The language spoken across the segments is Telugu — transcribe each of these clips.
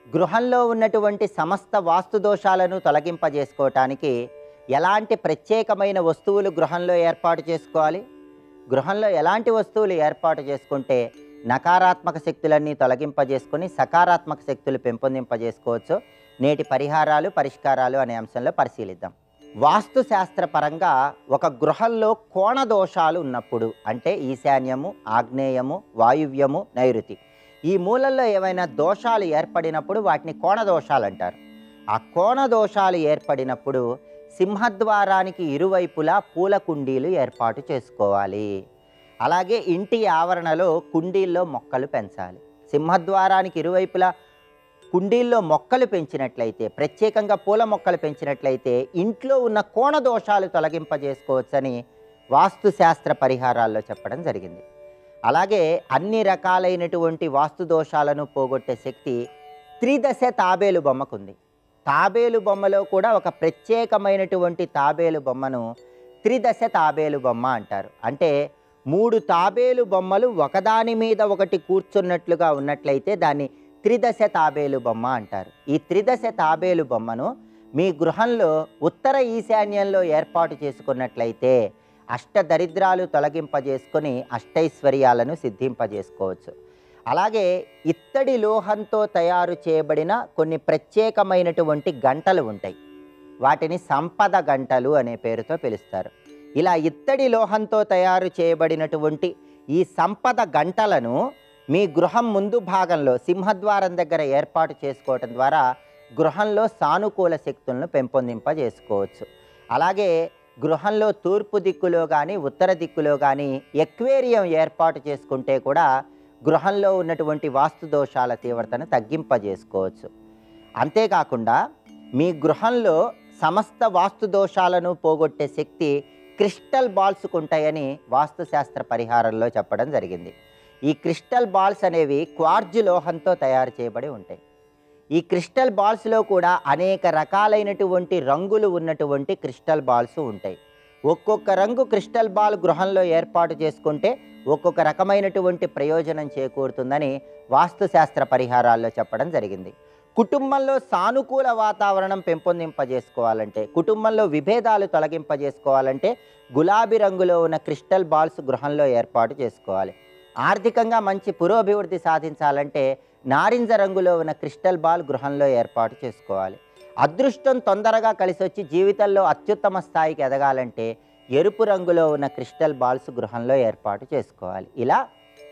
గృహంలో ఉన్నటువంటి సమస్త వాస్తు దోషాలను తొలగింపజేసుకోవటానికి ఎలాంటి ప్రత్యేకమైన వస్తువులు గృహంలో ఏర్పాటు చేసుకోవాలి గృహంలో ఎలాంటి వస్తువులు ఏర్పాటు చేసుకుంటే నకారాత్మక శక్తులన్నీ తొలగింపజేసుకొని సకారాత్మక శక్తులు పెంపొందింపజేసుకోవచ్చు నేటి పరిహారాలు పరిష్కారాలు అనే అంశంలో పరిశీలిద్దాం వాస్తు శాస్త్రపరంగా ఒక గృహంలో కోణ దోషాలు ఉన్నప్పుడు అంటే ఈశాన్యము ఆగ్నేయము వాయువ్యము నైరుతి ఈ మూలల్లో ఏవైనా దోషాలు ఏర్పడినప్పుడు వాటిని కోణ దోషాలు అంటారు ఆ కోణ దోషాలు ఏర్పడినప్పుడు సింహద్వారానికి ఇరువైపులా పూల కుండీలు ఏర్పాటు చేసుకోవాలి అలాగే ఇంటి ఆవరణలో కుండీల్లో మొక్కలు పెంచాలి సింహద్వారానికి ఇరువైపులా కుండీల్లో మొక్కలు పెంచినట్లయితే ప్రత్యేకంగా పూల మొక్కలు పెంచినట్లయితే ఇంట్లో ఉన్న కోణ దోషాలు తొలగింపజేసుకోవచ్చని వాస్తు శాస్త్ర పరిహారాల్లో చెప్పడం జరిగింది అలాగే అన్ని రకాలైనటువంటి వాస్తు దోషాలను పోగొట్టే శక్తి త్రిదశ తాబేలు బొమ్మకుంది తాబేలు బొమ్మలో కూడా ఒక ప్రత్యేకమైనటువంటి తాబేలు బొమ్మను త్రిదశ తాబేలు బొమ్మ అంటారు అంటే మూడు తాబేలు బొమ్మలు ఒకదాని మీద ఒకటి కూర్చున్నట్లుగా ఉన్నట్లయితే దాన్ని త్రిదశ తాబేలు బొమ్మ అంటారు ఈ త్రిదశ తాబేలు బొమ్మను మీ గృహంలో ఉత్తర ఈశాన్యంలో ఏర్పాటు చేసుకున్నట్లయితే అష్టదరిద్రాలు తొలగింపజేసుకొని అష్టైశ్వర్యాలను సిద్ధింపజేసుకోవచ్చు అలాగే ఇత్తడి లోహంతో తయారు చేయబడిన కొన్ని ప్రత్యేకమైనటువంటి గంటలు ఉంటాయి వాటిని సంపద గంటలు అనే పేరుతో పిలుస్తారు ఇలా ఇత్తడి లోహంతో తయారు చేయబడినటువంటి ఈ సంపద గంటలను మీ గృహం ముందు భాగంలో సింహద్వారం దగ్గర ఏర్పాటు చేసుకోవటం ద్వారా గృహంలో సానుకూల శక్తులను పెంపొందింపజేసుకోవచ్చు అలాగే గృహంలో తూర్పు దిక్కులో కానీ ఉత్తర దిక్కులో కానీ ఎక్వేరియం ఏర్పాటు చేసుకుంటే కూడా గృహంలో ఉన్నటువంటి వాస్తు దోషాల తీవ్రతను తగ్గింపజేసుకోవచ్చు అంతేకాకుండా మీ గృహంలో సమస్త వాస్తు దోషాలను పోగొట్టే శక్తి క్రిస్టల్ బాల్స్కు ఉంటాయని వాస్తుశాస్త్ర పరిహారంలో చెప్పడం జరిగింది ఈ క్రిస్టల్ బాల్స్ అనేవి క్వార్జ్ లోహంతో తయారు చేయబడి ఉంటాయి ఈ క్రిస్టల్ బాల్స్లో కూడా అనేక రకాలైనటువంటి రంగులు ఉన్నటువంటి క్రిస్టల్ బాల్స్ ఉంటాయి ఒక్కొక్క రంగు క్రిస్టల్ బాల్ గృహంలో ఏర్పాటు చేసుకుంటే ఒక్కొక్క రకమైనటువంటి ప్రయోజనం చేకూరుతుందని వాస్తుశాస్త్ర పరిహారాల్లో చెప్పడం జరిగింది కుటుంబంలో సానుకూల వాతావరణం పెంపొందింపజేసుకోవాలంటే కుటుంబంలో విభేదాలు తొలగింపజేసుకోవాలంటే గులాబీ రంగులో ఉన్న క్రిస్టల్ బాల్స్ గృహంలో ఏర్పాటు చేసుకోవాలి ఆర్థికంగా మంచి పురోభివృద్ధి సాధించాలంటే నారింజ రంగులో ఉన్న క్రిస్టల్ బాల్ గృహంలో ఏర్పాటు చేసుకోవాలి అదృష్టం తొందరగా కలిసి వచ్చి జీవితంలో అత్యుత్తమ స్థాయికి ఎదగాలంటే ఎరుపు రంగులో ఉన్న క్రిస్టల్ బాల్స్ గృహంలో ఏర్పాటు చేసుకోవాలి ఇలా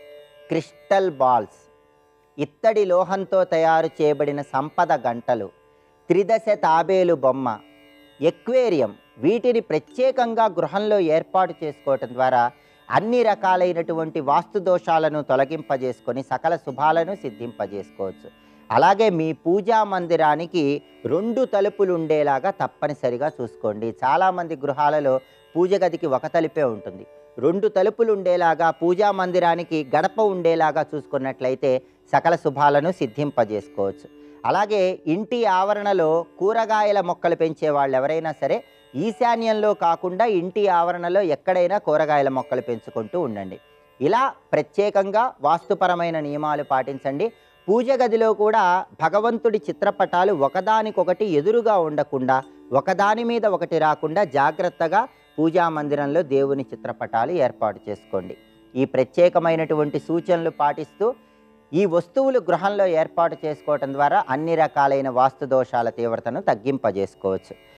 క్రిస్టల్ బాల్స్ ఇత్తడి లోహంతో తయారు చేయబడిన సంపద గంటలు త్రిదశ తాబేలు బొమ్మ ఎక్వేరియం వీటిని ప్రత్యేకంగా గృహంలో ఏర్పాటు చేసుకోవటం ద్వారా అన్ని రకాలైనటువంటి వాస్తు దోషాలను తొలగింపజేసుకొని సకల శుభాలను సిద్ధింపజేసుకోవచ్చు అలాగే మీ పూజా మందిరానికి రెండు తలుపులు ఉండేలాగా తప్పనిసరిగా చూసుకోండి చాలామంది గృహాలలో పూజ గదికి ఒక తలుపే ఉంటుంది రెండు తలుపులు ఉండేలాగా పూజా మందిరానికి గడప ఉండేలాగా చూసుకున్నట్లయితే సకల శుభాలను సిద్ధింపజేసుకోవచ్చు అలాగే ఇంటి ఆవరణలో కూరగాయల మొక్కలు పెంచే వాళ్ళు ఎవరైనా సరే ఈశాన్యంలో కాకుండా ఇంటి ఆవరణలో ఎక్కడైనా కూరగాయల మొక్కలు పెంచుకుంటూ ఉండండి ఇలా ప్రత్యేకంగా వాస్తుపరమైన నియమాలు పాటించండి పూజ గదిలో కూడా భగవంతుడి చిత్రపటాలు ఒకదానికొకటి ఎదురుగా ఉండకుండా ఒకదాని మీద ఒకటి రాకుండా జాగ్రత్తగా పూజా మందిరంలో దేవుని చిత్రపటాలు ఏర్పాటు చేసుకోండి ఈ ప్రత్యేకమైనటువంటి సూచనలు పాటిస్తూ ఈ వస్తువులు గృహంలో ఏర్పాటు చేసుకోవటం ద్వారా అన్ని రకాలైన వాస్తు దోషాల తీవ్రతను తగ్గింపజేసుకోవచ్చు